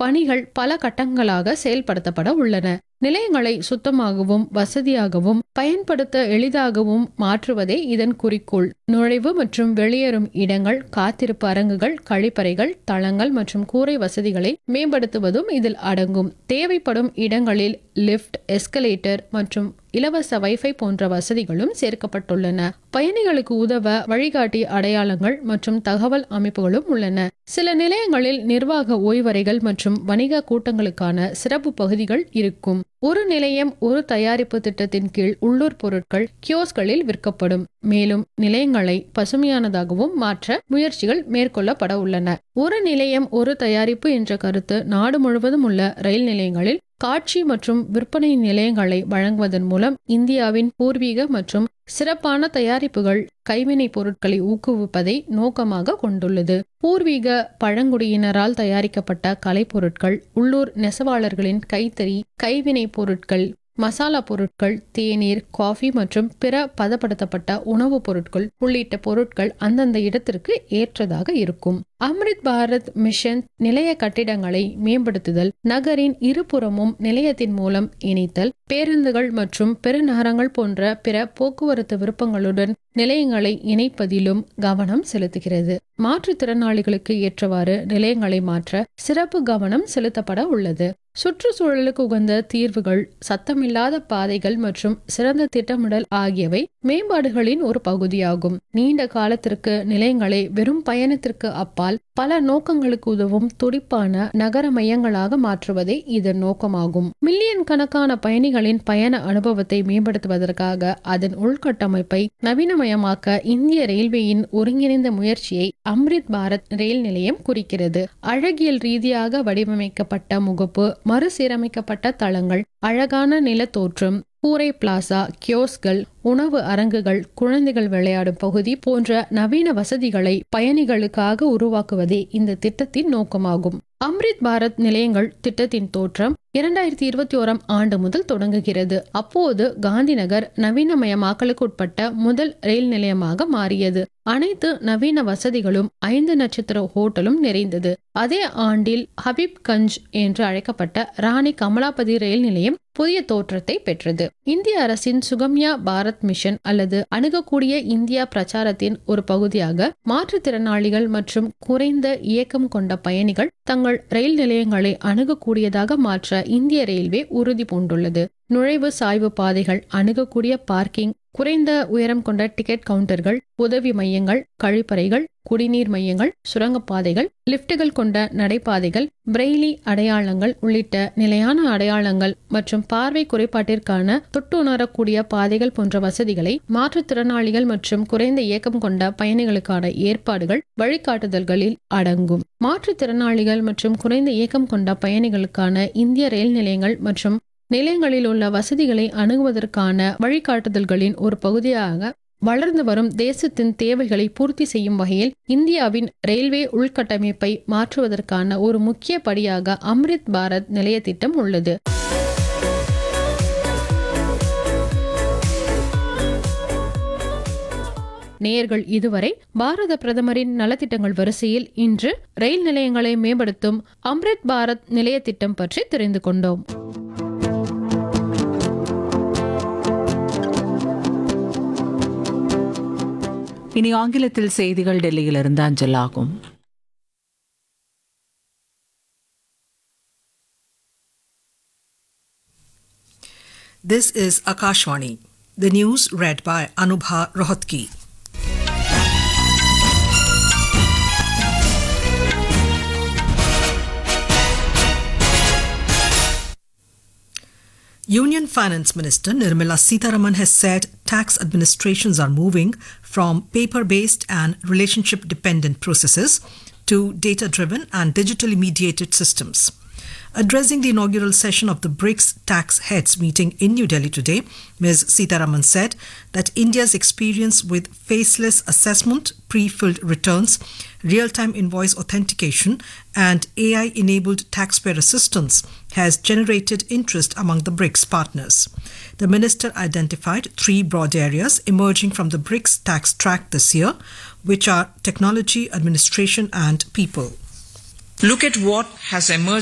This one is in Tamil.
பணிகள் பல கட்டங்களாக செயல்படுத்தப்பட உள்ளன நிலையங்களை சுத்தமாகவும் வசதியாகவும் பயன்படுத்த எளிதாகவும் மாற்றுவதே இதன் குறிக்கோள் நுழைவு மற்றும் வெளியேறும் இடங்கள் காத்திருப்பு அரங்குகள் கழிப்பறைகள் தளங்கள் மற்றும் கூரை வசதிகளை மேம்படுத்துவதும் இதில் அடங்கும் தேவைப்படும் இடங்களில் லிஃப்ட் எஸ்கலேட்டர் மற்றும் இலவச வைஃபை போன்ற வசதிகளும் சேர்க்கப்பட்டுள்ளன பயணிகளுக்கு உதவ வழிகாட்டி அடையாளங்கள் மற்றும் தகவல் அமைப்புகளும் உள்ளன சில நிலையங்களில் நிர்வாக ஓய்வறைகள் மற்றும் வணிக கூட்டங்களுக்கான சிறப்பு பகுதிகள் இருக்கும் ஒரு நிலையம் ஒரு தயாரிப்பு திட்டத்தின் கீழ் உள்ளூர் பொருட்கள் கியோஸ்களில் விற்கப்படும் மேலும் நிலையங்களை பசுமையானதாகவும் மாற்ற முயற்சிகள் மேற்கொள்ளப்பட உள்ளன ஒரு நிலையம் ஒரு தயாரிப்பு என்ற கருத்து நாடு முழுவதும் உள்ள ரயில் நிலையங்களில் காட்சி மற்றும் விற்பனை நிலையங்களை வழங்குவதன் மூலம் இந்தியாவின் பூர்வீக மற்றும் சிறப்பான தயாரிப்புகள் கைவினைப் பொருட்களை ஊக்குவிப்பதை நோக்கமாக கொண்டுள்ளது பூர்வீக பழங்குடியினரால் தயாரிக்கப்பட்ட கலைப்பொருட்கள் உள்ளூர் நெசவாளர்களின் கைத்தறி கைவினைப் பொருட்கள் மசாலா பொருட்கள் தேநீர் காஃபி மற்றும் பிற பதப்படுத்தப்பட்ட உணவுப் பொருட்கள் உள்ளிட்ட பொருட்கள் அந்தந்த இடத்திற்கு ஏற்றதாக இருக்கும் அம்ரித் பாரத் மிஷன் நிலைய கட்டிடங்களை மேம்படுத்துதல் நகரின் இருபுறமும் நிலையத்தின் மூலம் இணைத்தல் பேருந்துகள் மற்றும் பெருநகரங்கள் போன்ற பிற போக்குவரத்து விருப்பங்களுடன் நிலையங்களை இணைப்பதிலும் கவனம் செலுத்துகிறது மாற்றுத்திறனாளிகளுக்கு ஏற்றவாறு நிலையங்களை மாற்ற சிறப்பு கவனம் செலுத்தப்பட உள்ளது சுற்றுச்சூழலுக்கு உகந்த தீர்வுகள் சத்தமில்லாத பாதைகள் மற்றும் சிறந்த திட்டமிடல் ஆகியவை மேம்பாடுகளின் ஒரு பகுதியாகும் நீண்ட காலத்திற்கு நிலையங்களை வெறும் பயணத்திற்கு அப்பால் பல நோக்கங்களுக்கு உதவும் துடிப்பான நகர மையங்களாக மாற்றுவதே இதன் நோக்கமாகும் மில்லியன் கணக்கான பயணிகளின் பயண அனுபவத்தை மேம்படுத்துவதற்காக அதன் உள்கட்டமைப்பை நவீனமயமாக்க இந்திய ரயில்வேயின் ஒருங்கிணைந்த முயற்சியை அம்ரித் பாரத் ரயில் நிலையம் குறிக்கிறது அழகியல் ரீதியாக வடிவமைக்கப்பட்ட முகப்பு மறுசீரமைக்கப்பட்ட தளங்கள் அழகான நிலத்தோற்றம் கூரை பிளாசா கியோஸ்கள் உணவு அரங்குகள் குழந்தைகள் விளையாடும் பகுதி போன்ற நவீன வசதிகளை பயணிகளுக்காக உருவாக்குவதே இந்த திட்டத்தின் நோக்கமாகும் அம்ரித் பாரத் நிலையங்கள் திட்டத்தின் தோற்றம் இரண்டாயிரத்தி இருபத்தி ஓராம் ஆண்டு முதல் தொடங்குகிறது அப்போது காந்திநகர் நவீனமயமாக்கலுக்கு உட்பட்ட முதல் ரயில் நிலையமாக மாறியது அனைத்து நவீன வசதிகளும் ஐந்து நட்சத்திர ஹோட்டலும் நிறைந்தது அதே ஆண்டில் ஹபீப்கஞ்ச் என்று அழைக்கப்பட்ட ராணி கமலாபதி ரயில் நிலையம் புதிய தோற்றத்தை பெற்றது இந்திய அரசின் சுகம்யா பாரத் மிஷன் அல்லது அணுகக்கூடிய இந்தியா பிரச்சாரத்தின் ஒரு பகுதியாக மாற்றுத்திறனாளிகள் மற்றும் குறைந்த இயக்கம் கொண்ட பயணிகள் தங்கள் ரயில் நிலையங்களை அணுகக்கூடியதாக மாற்ற இந்திய ரயில்வே உறுதி பூண்டுள்ளது நுழைவு சாய்வு பாதைகள் அணுகக்கூடிய பார்க்கிங் குறைந்த உயரம் கொண்ட டிக்கெட் கவுண்டர்கள் உதவி மையங்கள் கழிப்பறைகள் குடிநீர் மையங்கள் சுரங்கப்பாதைகள் லிப்டுகள் கொண்ட நடைபாதைகள் பிரெய்லி அடையாளங்கள் உள்ளிட்ட நிலையான அடையாளங்கள் மற்றும் பார்வை குறைபாட்டிற்கான தொட்டுணரக்கூடிய பாதைகள் போன்ற வசதிகளை மாற்றுத்திறனாளிகள் மற்றும் குறைந்த இயக்கம் கொண்ட பயணிகளுக்கான ஏற்பாடுகள் வழிகாட்டுதல்களில் அடங்கும் மாற்றுத்திறனாளிகள் மற்றும் குறைந்த இயக்கம் கொண்ட பயணிகளுக்கான இந்திய ரயில் நிலையங்கள் மற்றும் நிலையங்களில் உள்ள வசதிகளை அணுகுவதற்கான வழிகாட்டுதல்களின் ஒரு பகுதியாக வளர்ந்து வரும் தேசத்தின் தேவைகளை பூர்த்தி செய்யும் வகையில் இந்தியாவின் ரயில்வே உள்கட்டமைப்பை மாற்றுவதற்கான ஒரு முக்கிய படியாக அம்ரித் பாரத் நிலைய திட்டம் உள்ளது நேயர்கள் இதுவரை பாரத பிரதமரின் நலத்திட்டங்கள் வரிசையில் இன்று ரயில் நிலையங்களை மேம்படுத்தும் அம்ரித் பாரத் நிலைய திட்டம் பற்றி தெரிந்து கொண்டோம் இனி ஆங்கிலத்தில் செய்திகள் டெல்லியிலிருந்து அஞ்சலாகும் This is Akashvani. The news read by Anubha Rohatgi. Union Finance Minister Nirmala Sitharaman has said tax administrations are moving from paper based and relationship dependent processes to data driven and digitally mediated systems. Addressing the inaugural session of the BRICS tax heads meeting in New Delhi today, Ms. Sitaraman said that India's experience with faceless assessment, pre filled returns, real time invoice authentication, and AI enabled taxpayer assistance has generated interest among the BRICS partners. The minister identified three broad areas emerging from the BRICS tax track this year, which are technology, administration, and people. Look at what has emerged